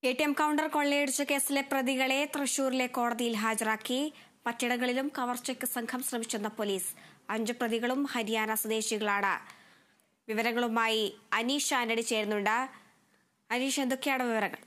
A T M counter കൊള്ളയടിച്ച കേസിലെ പ്രതികളെ തൃശൂരിലെ കോടതിയിൽ ഹാജരാക്കി മറ്റിടങ്ങളിലും കവർച്ചയ്ക്ക് സംഘം ശ്രമിച്ചെന്ന പോലീസ് അഞ്ചു പ്രതികളും ഹരിയാന സ്വദേശികളാണ് വിവരങ്ങളുമായി അനീഷ് ആന്റണി ചേരുന്നുണ്ട് അനീഷ് എന്തൊക്കെയാണ് വിവരങ്ങൾ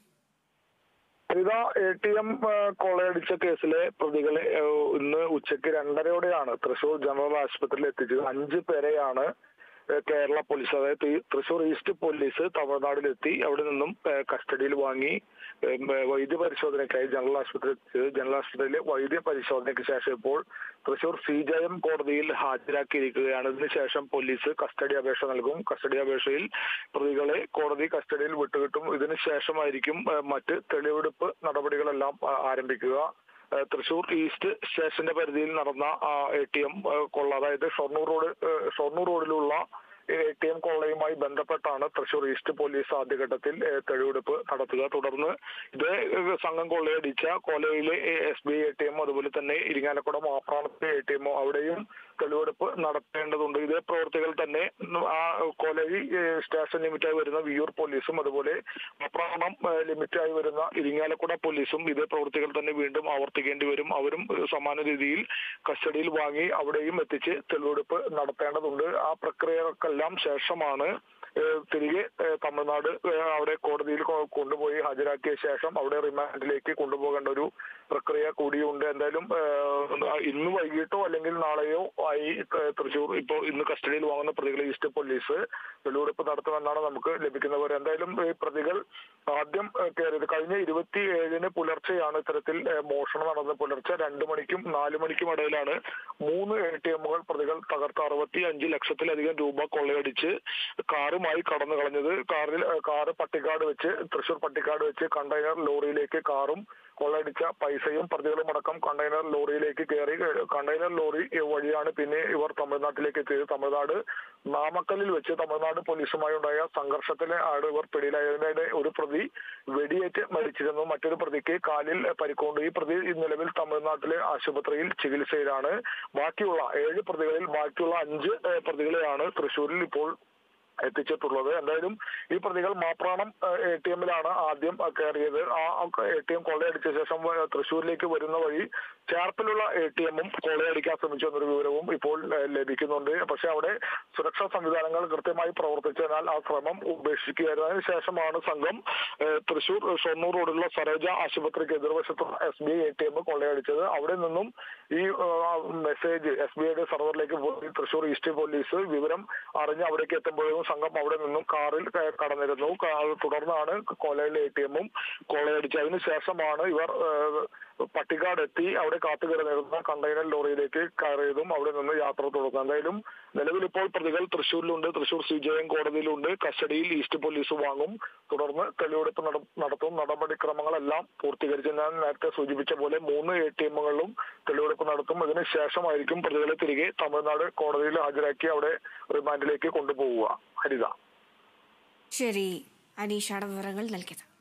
ഇത എ ടി എം കൊള്ളയടിച്ച കേസിലെ പ്രതികളെ ഏഹ്, ഇന്ന് ഉച്ചയ്ക്ക് രണ്ടരയോടെയാണ് തൃശൂർ ജനറൽ ആശുപത്രിയിൽ എത്തിച്ചത് അഞ്ച് പേരെയാണ് ഏഹ്, കേരള പോലീസ് അതായത് ഈ തൃശൂർ ഈസ്റ്റ് പോലീസ് തമിഴ്നാട്ടിലെത്തി അവിടെ നിന്നും ഏഹ്, കസ്റ്റഡിയിൽ വാങ്ങി ഏഹ്, വൈദ്യ പരിശോധനയ്ക്കായി ജനറൽ ആശുപത്രി എത്തിച്ചത് ജനറൽ ആശുപത്രിയിലെ വൈദ്യ പരിശോധനയ്ക്ക് ശേഷം ഇപ്പോൾ തൃശൂർ സി ജെ എം കോടതിയിൽ ഹാജരാക്കിയിരിക്കുകയാണ് ഇതിനുശേഷം പോലീസ് കസ്റ്റഡി അപേക്ഷ നൽകും കസ്റ്റഡി അപേക്ഷയിൽ പ്രതികളെ കോടതി കസ്റ്റഡിയിൽ വിട്ടുകിട്ടും ഇതിനു ശേഷമായിരിക്കും ഏഹ്, മറ്റ് തെളിവെടുപ്പ് നടപടികളെല്ലാം ആ, ആരംഭിക്കുക ഏഹ്, തൃശൂർ ഈസ്റ്റ് സ്റ്റേഷന്റെ പരിധിയിൽ നടന്ന എ ടി എം കൊള്ള അതായത് ഷൊർണൂർ റോഡ് ഏഹ്, ഷൊർണൂർ റോഡിലുള്ള എ ടി എം കൊള്ളയുമായി ബന്ധപ്പെട്ടാണ് തൃശൂർ ഈസ്റ്റ് പോലീസ് ആദ്യഘട്ടത്തിൽ ഏഹ്, തെളിവെടുപ്പ് നടത്തുക തുടർന്ന് ഇതേ ഏഹ്, സംഘം കൊള്ളയടിച്ച കൊലയിലെ S B I A T M അതുപോലെ തന്നെ ഇരിങ്ങാലക്കുട മാപ്രാണത്തെ എ ടി എമ്മോ അവിടെയും തെളിവെടുപ്പ് നടത്തേണ്ടതുണ്ട് ഇതേ പ്രവർത്തികൾ തന്നെ ആ കൊലയി ഏഹ്, സ്റ്റേഷൻ ലിമിറ്റായി വരുന്ന വിയൂർ പോലീസും അതുപോലെ മാപ്രാണം ഏഹ്, ലിമിറ്റായി വരുന്ന ഇരിങ്ങാലക്കുട പോലീസും ഇതേ പ്രവർത്തികൾ തന്നെ വീണ്ടും ആവർത്തിക്കേണ്ടി വരും അവരും ഏഹ്, സമാന രീതിയിൽ കസ്റ്റഡിയിൽ വാങ്ങി അവിടെയും എത്തിച്ച് തെളിവെടുപ്പ് നടത്തേണ്ടതുണ്ട് ആ പ്രക്രിയകൾക്കെല്ലാം ശേഷമാണ് ഏഹ്, തിരികെ ഏഹ്, തമിഴ്നാട് ഏഹ്, അവിടെ കോടതിയിൽ കൊ- കൊണ്ടുപോയി ഹാജരാക്കിയ ശേഷം അവിടെ റിമാൻഡിലേക്ക് കൊണ്ടുപോകേണ്ട ഒരു പ്രക്രിയ കൂടിയുണ്ട് എന്തായാലും ഏഹ്, ഇന്ന് വൈകിട്ടോ അല്ലെങ്കിൽ നാളെയോ ആയി ഏഹ്, തൃശൂർ ഇപ്പോൾ ഇന്ന് കസ്റ്റഡിയിൽ വാങ്ങുന്ന പ്രതികളെ ഈസ്റ്റ് പോലീസ് തെളിവെടുപ്പ് നടത്തുമെന്നാണ് നമുക്ക് ലഭിക്കുന്നവർ എന്തായാലും ഈ പ്രതികൾ ആദ്യം ഏഹ്, കയറിയത് കഴിഞ്ഞ ഇരുപത്തി ഏഴിന് പുലർച്ചെയാണ് ഇത്തരത്തിൽ ഏഹ്, മോഷണം നടന്നത് പുലർച്ചെ രണ്ടു മണിക്കും നാലു മണിക്കും ഇടയിലാണ് മൂന്ന് എ ടി എമ്മുകൾ പ്രതികൾ തകർത്ത് അറുപത്തി അഞ്ച് ലക്ഷത്തിലധികം രൂപ കൊള്ളയടിച്ച് കാറുമായി കടന്നു കളഞ്ഞത് കാറിൽ ഏഹ്, കാറ് പട്ടിക്കാട് വെച്ച് തൃശൂർ പട്ടിക്കാട് വെച്ച് കണ്ടെയ്നർ ലോറിയിലേക്ക് കാറും കൊള്ളയടിച്ച പൈസയും പ്രതികളും അടക്കം കണ്ടെയ്നർ ലോറിയിലേക്ക് കയറി ഏഹ്, കണ്ടെയ്നർ ലോറി ഏഹ്, വഴിയാണ് പിന്നെ ഇവർ തമിഴ്നാട്ടിലേക്ക് എത്തിയത് തമിഴ്നാട് നാമക്കല്ലിൽ വെച്ച് തമിഴ്നാട് പോലീസുമായി ഉണ്ടായ സംഘർഷത്തിലെ ആണ് ഇവർ പിടിയിലായതിനിടെ ഒരു പ്രതി വെടിയേറ്റ് മരിച്ചിരുന്നു മറ്റൊരു പ്രതിക്ക് കാലിൽ പരിക്കുണ്ട് ഈ പ്രതി ഈ നിലവിൽ തമിഴ്നാട്ടിലെ ആശുപത്രിയിൽ ചികിത്സയിലാണ് ബാക്കിയുള്ള ഏഴ് പ്രതികളിൽ ബാക്കിയുള്ള അഞ്ച് ഏഹ്, പ്രതികളെയാണ് തൃശൂരിൽ ഇപ്പോൾ എത്തിച്ചിട്ടുള്ളത് എന്തായാലും ഈ പ്രതികൾ മാപ്രാണം എ ടി എമ്മിലാണ് ആദ്യം അഹ് കയറിയത് ആ എ ടി എം കൊള്ളയടിച്ച ശേഷം വ- തൃശ്ശൂരിലേക്ക് വരുന്ന വഴി ചേർപ്പിലുള്ള എ ടി എമ്മും കൊള്ളയടിക്കാൻ ശ്രമിച്ചു എന്നൊരു വിവരവും ഇപ്പോൾ ഏഹ്, ലഭിക്കുന്നുണ്ട് പക്ഷെ അവിടെ സുരക്ഷാ സംവിധാനങ്ങൾ കൃത്യമായി പ്രവർത്തിച്ചതിനാൽ ആ ശ്രമം ഉപേക്ഷിക്കുകയായിരുന്നു അതിനുശേഷമാണ് സംഘം ഏഹ്, തൃശൂർ ഷൊർണൂർ റോഡിലുള്ള സരോജ ആശുപത്രിക്ക് എതിർവശത്തുള്ള S B I A T M കൊള്ളയടിച്ചത് അവിടെ നിന്നും ഈ ഏഹ്, മെസ്സേജ് എസ് ബി ഐയുടെ സെർവറിലേക്ക് പോയി തൃശൂർ ഈസ്റ്റ് പോലീസ് വിവരം അറിഞ്ഞ് അവിടേക്ക് എത്തുമ്പോഴും സംഘം അവിടെ നിന്നും കാറിൽ ക- കടന്നിരുന്നു ക- അത് തുടർന്നാണ് കൊലയിലെ എ ടി എമ്മും കൊള്ളയടിച്ചത് അതിനു ശേഷമാണ് ഇവർ ഏഹ്, പട്ടിക്കാട് എത്തി അവിടെ കാത്തുകിടന്നിരുന്ന കണ്ടെയ്നർ ലോറിയിലേക്ക് കയറിയതും അവിടെ നിന്ന് യാത്ര തുടർന്നു എന്തായാലും നിലവിൽ ഇപ്പോൾ പ്രതികൾ തൃശ്ശൂരിലുണ്ട് തൃശ്ശൂർ സി ജെ എം കോടതിയിലുണ്ട് കസ്റ്റഡിയിൽ ഈസ്റ്റ് പോലീസ് വാങ്ങും തുടർന്ന് തെളിവെടുപ്പ് നട- നടത്തും നടപടിക്രമങ്ങളെല്ലാം പൂർത്തീകരിച്ച് ഞാൻ നേരത്തെ സൂചിപ്പിച്ച പോലെ മൂന്ന് എ ടി എമ്മുകളിലും തെളിവെടുപ്പ് നടത്തും ഇതിന് ശേഷമായിരിക്കും പ്രതികളെ തിരികെ തമിഴ്നാട് കോടതിയിൽ ഹാജരാക്കി അവിടെ റിമാൻഡിലേക്ക് കൊണ്ടുപോവുക ഹരിത ശരി അനീഷാണ് വിവരങ്ങൾ നൽകിയത്